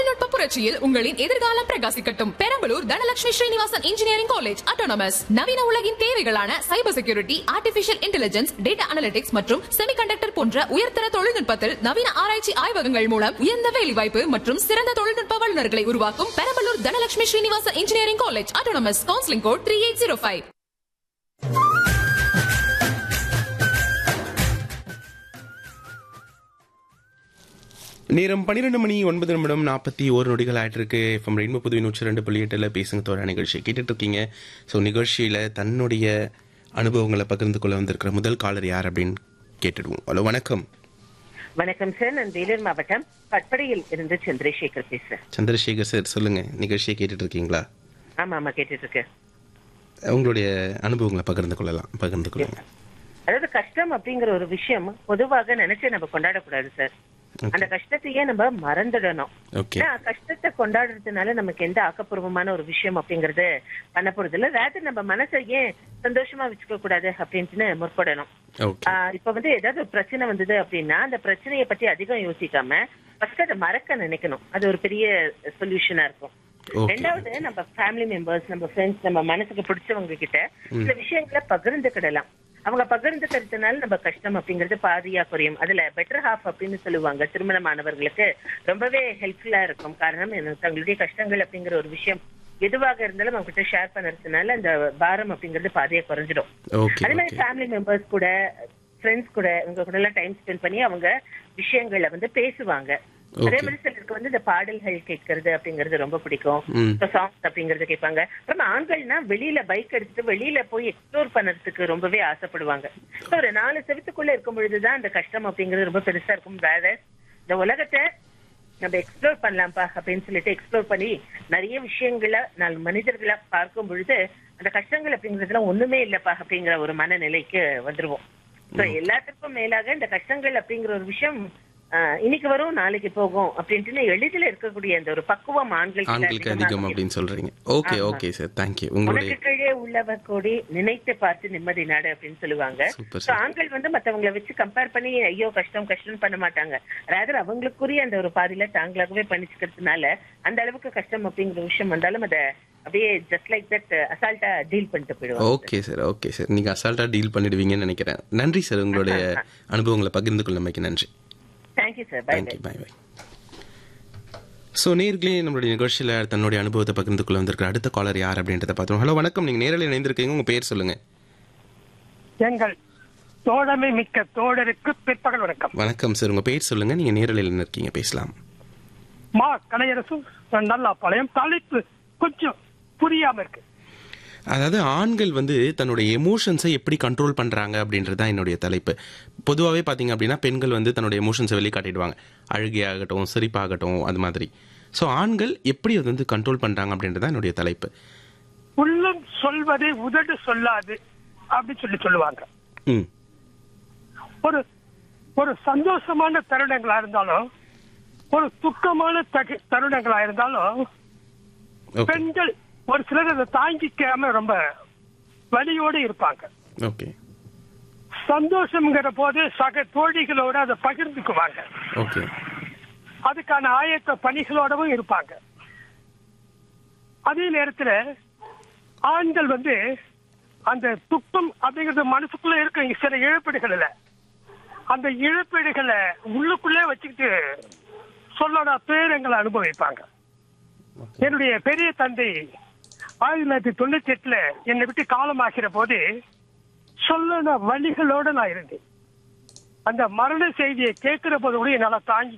தொழில்நுட்ப புரட்சியில் உங்களின் எதிர்காலம் பிரகாசிக்கட்டும் Perambalur Dhanalakshmi Srinivasan engineering college autonomous நவீன உலகின் தேவைகளான cyber security artificial intelligence data analytics மற்றும் செமிகண்டக்டர் போன்ற உயர்தர தொழில்நுட்பத்தில் நவீன ஆராய்ச்சி ஆய்வகங்கள் மூலம் உயர்ந்த வேலைவாய்ப்பு மற்றும் சிறந்த தொழில்நுட்ப வல்லுநர்களை உருவாக்கும் Perambalur Dhanalakshmi Srinivasan engineering college autonomous counselling code three eight zero five நேரம் பன்னிரெண்டு மணி ஒன்பது நிமிடம் நாற்பத்தி ஒரு நொடிகள் ஆயிட்டு இருக்கு எஃப்எம் ரெயின்போ புதுவை நூற்றி ரெண்டு புள்ளி எட்டில் பேசுங்க தோற நிகழ்ச்சி கேட்டுட்டு இருக்கீங்க ஸோ நிகழ்ச்சியில் தன்னுடைய அனுபவங்களை பகிர்ந்து கொள்ள வந்திருக்கிற முதல் காலர் யார் அப்படின்னு கேட்டுடுவோம் ஹலோ வணக்கம் வணக்கம் சார் நான் வேலூர் மாவட்டம் பட்படையில் இருந்து சந்திரசேகர் பேசுறேன் சந்திரசேகர் சார் சொல்லுங்க நிகழ்ச்சியை கேட்டுட்டு இருக்கீங்களா ஆமா ஆமா கேட்டுட்டு இருக்கேன் உங்களுடைய அனுபவங்களை பகிர்ந்து கொள்ளலாம் பகிர்ந்து கொள்ளுங்க அதாவது கஷ்டம் அப்படிங்கிற ஒரு விஷயம் பொதுவாக நினைச்சு நம்ம கொண்டாடக்கூடாது சார் அந்த கஷ்டத்தையே நம்ம மறந்துடணும் ஓகே ஏன்னா, கஷ்டத்தை கொண்டாடுறதுனால நமக்கு எந்த ஆக்கப்பூர்வமான ஒரு விஷயம் அப்படிங்கறது பண்ண போறது இல்ல ரேதர் நம்ம மனசை ஏன் சந்தோஷமா வச்சுக்க கூடாது அப்படின்ட்டு முற்படணும் ஓகே ஆஹ் இப்ப வந்து ஏதாவது ஒரு பிரச்சனை வந்தது அப்படின்னா அந்த பிரச்சனையை பத்தி அதிகம் யோசிக்காம ஃபர்ஸ்ட் அதை மறக்க நினைக்கணும் அது ஒரு பெரிய சொல்யூஷனா இருக்கும் ஓகே ரெண்டாவது நம்ம ஃபேமிலி மெம்பர்ஸ் நம்ம ஃப்ரெண்ட்ஸ் நம்ம மனசுக்கு பிடிச்சவங்க கிட்ட சில விஷயங்களை பகிர்ந்துக்கிடலாம் அவங்க பகிர்ந்துக்கிறதுனால நம்ம கஷ்டம் அப்படிங்கிறது பாதியா குறையும் அதுல பெட்டர் ஹாஃப் அப்படின்னு சொல்லுவாங்க திருமணமானவர்களுக்கு ரொம்பவே ஹெல்ப்ஃபுல்லா இருக்கும் காரணம் என்ன, தங்களுடைய கஷ்டங்கள் அப்படிங்கிற ஒரு விஷயம் எதுவாக இருந்தாலும் அவங்க கிட்ட ஷேர் பண்ணுறதுனால அந்த பாரம் அப்படிங்கிறது பாதியா குறைஞ்சிடும் ஓகே அதே மாதிரி ஓகே ஃபேமிலி மெம்பர்ஸ் கூட ஃப்ரெண்ட்ஸ் கூட இவங்க கூட எல்லாம் டைம் ஸ்பெண்ட் பண்ணி அவங்க விஷயங்களை வந்து பேசுவாங்க அதே Okay. மாதிரி சிலருக்கு வந்து இந்த பாடல்கள் கேட்கறது அப்படிங்கிறது ரொம்ப பிடிக்கும் ம் சாங்ஸ் அப்படிங்கறது கேட்பாங்க அப்புறம் ஆண்கள்னா வெளியில பைக் எடுத்துட்டு வெளியில போய் எக்ஸ்ப்ளோர் பண்ணறதுக்கு ரொம்பவே ஆசைப்படுவாங்க So, ஒரு நாலு செவத்துக்குள்ள இருக்கும் பொழுதுதான் அந்த கஷ்டம் அப்படிங்கிறது ரொம்ப பெருசா இருக்கும் வேற இந்த உலகத்தை நம்ம எக்ஸ்ப்ளோர் பண்ணலாம்ப்பா அப்படின்னு சொல்லிட்டு எக்ஸ்ப்ளோர் பண்ணி நிறைய விஷயங்களை நாலு மனிதர்களை பார்க்கும் பொழுது அந்த கஷ்டங்கள் அப்படிங்கறதுலாம் ஒண்ணுமே இல்லப்பா அப்படிங்கிற ஒரு மனநிலைக்கு வந்துருவோம் So, எல்லாத்துக்கும் மேலாக இந்த கஷ்டங்கள் அப்படிங்கிற ஒரு விஷயம் ஆஹ், இன்னைக்கு வரும் நாளைக்கு போகும் அப்படின்ட்டு எளிதில் இருக்கக்கூடிய அந்த ஒரு பக்குவம் ஆண்கள் ஆண்களுக்கு அதிகம் அப்படின்னு சொல்றீங்க ஓகே ஆமா. ஓகே சார் தேங்க்யூ உங்களுடைய உனக்கு கீழே உள்ளவர் கோடி நினைத்து பார்த்து நிம்மதி நாடு அப்படின்னு சொல்லுவாங்க சூப்பர் So, சார் ஆண்கள் வந்து மத்தவங்களை வச்சு கம்பேர் பண்ணி ஐயோ கஷ்டம் கஷ்டம் பண்ண மாட்டாங்க ரேதர் அவங்களுக்குரிய அந்த ஒரு பாதியில தாங்களாகவே பண்ணிச்சுக்கிறதுனால அந்த அளவுக்கு கஷ்டம் அப்படிங்கிற விஷயம் வந்தாலும் அத அப்படியே ஜஸ்ட் லைக் தட் அசால்ட்டா டீல் பண்ணிட்டு போயிடுவாங்க ஓகே சார் ஓகே சார் நீங்க அசால்ட்டா டீல் பண்ணிடுவீங்கன்னு நினைக்கிறேன் நன்றி சார் உங்களுடைய அனுபவங்களை பகிர்ந்து கொள்ளமைக்கு நன்றி thank you sir bye bye thank you bye bye so நேர்களே நம்மளுடைய நிகழ்ச்சியில் தன்னுடைய அனுபவத்தை பகிர்ந்து கொள்ள வந்திருக்கிற அடுத்த காலர் யார் அப்படின்றத பார்த்தோம் ஹலோ வணக்கம் நீங்கள் நேரில் இணைந்திருக்கீங்க உங்கள் பேர் சொல்லுங்க எங்கள் தோழமை மிக்க தோழருக்கு பிற்பகல் வணக்கம் வணக்கம் சார் உங்கள் பேர் சொல்லுங்க நீங்கள் நேரில் இருக்கீங்க பேசலாம் மா கலையரசு நல்லா பாளையம் தலைப்பு கொஞ்சம் புரியாம இருக்கு அதாவது ஆண்கள் வந்து தன்னுடைய எமோஷன்ஸை எப்படி கண்ட்ரோல் பண்ணுறாங்க அப்படின்றது தான் என்னுடைய தலைப்பு பொதுவாகவே பார்த்தீங்க அப்படின்னா பெண்கள் வந்து தன்னுடைய எமோஷன்ஸை வெளிக்காட்டிடுவாங்க அழுகையாகட்டும் சிரிப்பாகட்டும் அது மாதிரி ஸோ ஆண்கள் எப்படி அது வந்து கண்ட்ரோல் பண்ணுறாங்க அப்படின்றது தான் என்னுடைய தலைப்பு உள்ளம் சொல்வதை உதடு சொல்லாது அப்படின்னு சொல்லி சொல்லுவாங்க ம் ஒரு ஒரு சந்தோஷமான தருணங்களா இருந்தாலும் ஒரு துக்கமான தகு- தருணங்களா இருந்தாலும் ஓகே பெண்கள் ஒரு சிலர் அதை தாங்கிக்காம ரொம்ப வலியோடு இருப்பாங்க ஓகே சந்தோஷம்ங்கிற போது சக தோழிகளோட அதை பகிர்ந்துக்குவாங்க ஓகே அதுக்கான ஆயத்த பணிகளோடவும் இருப்பாங்க அதே நேரத்துல ஆண்கள் வந்து அந்த துக்கம் அப்படிங்கிறது மனசுக்குள்ள இருக்க சில இழப்பீடுகள்ல அந்த இழப்பீடுகளை உள்ளுக்குள்ளே வச்சுக்கிட்டு சொல்லோட பேரங்களை அனுபவிப்பாங்க என்னுடைய பெரிய தந்தை ஆயிரத்தி தொள்ளாயிரத்தி தொண்ணூத்தி எட்டுல என்னை விட்டு காலமாகிற போது சொல்லன வழிகளோட நான் இருந்தேன் அந்த மரண செய்தியை கேட்கிற போது கூட என்னால தாங்கி